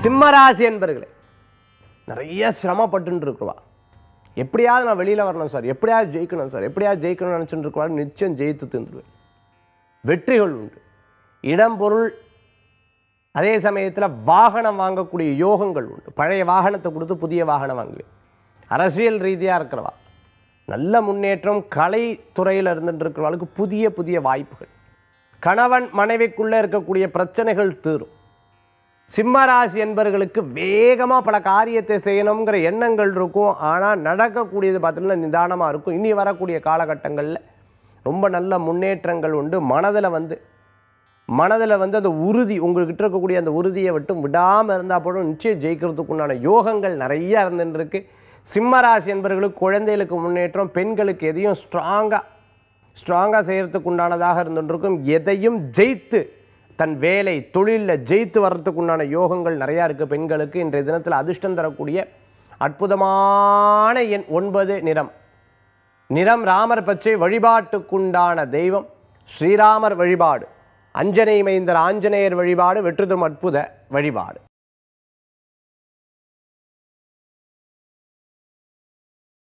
சிம்மராசி என்பர்களே நிறைய சிரமப்பட்டு இருக்கிறவா எப்படியாவது நான் வெளியில் வரணும் சார் எப்படியாவது ஜெயிக்கணும் சார் எப்படியாவது ஜெயிக்கணும்னு நினச்சிட்டு இருக்கிறவா நிச்சயம் ஜெயித்து தந்துடுவேன் வெற்றிகள் உண்டு இடம் பொருள் அதே சமயத்தில் வாகனம் வாங்கக்கூடிய யோகங்கள் உண்டு பழைய வாகனத்தை கொடுத்து புதிய வாகனம் வாங்குவேன் அரசியல் ரீதியாக இருக்கிறவா நல்ல முன்னேற்றம் கலைத்துறையில் இருந்துட்டு இருக்கிறவளுக்கு புதிய புதிய வாய்ப்புகள் கணவன் மனைவிக்குள்ளே இருக்கக்கூடிய பிரச்சனைகள் தீரும் சிம்மராசி என்பவர்களுக்கு வேகமாக பல காரியத்தை செய்யணுங்கிற எண்ணங்கள் இருக்கும் ஆனால் நடக்கக்கூடியது பார்த்தீங்கன்னா நிதானமாக இருக்கும் இனி வரக்கூடிய காலகட்டங்களில் ரொம்ப நல்ல முன்னேற்றங்கள் உண்டு மனதில் வந்து மனதில் வந்து அந்த உறுதி உங்கள்கிட்ட இருக்கக்கூடிய அந்த உறுதியை விட்டு விடாமல் இருந்தால் போதும் நிச்சயம் ஜெயிக்கிறதுக்கு உண்டான யோகங்கள் நிறைய இருந்துட்டு இருக்கு சிம்மராசி என்பவர்களுக்கு குழந்தைகளுக்கு முன்னேற்றம் பெண்களுக்கு எதையும் ஸ்ட்ராங்காக ஸ்ட்ராங்காக செய்கிறதுக்கு உண்டானதாக இருந்துருக்கும் எதையும் ஜெயித்து தன் வேலை தொழிலில் ஜெயித்து வர்றதுக்கு உண்டான யோகங்கள் நிறையா இருக்குது பெண்களுக்கு இன்றைய தினத்தில் அதிர்ஷ்டம் தரக்கூடிய அற்புதமான எண் ஒன்பது நிறம் நிறம் ராமர் பச்சை வழிபாட்டுக்குண்டான தெய்வம் ஸ்ரீராமர் வழிபாடு அஞ்சனை மைந்தர் ஆஞ்சநேயர் வழிபாடு வெற்றுதும் அற்புத வழிபாடு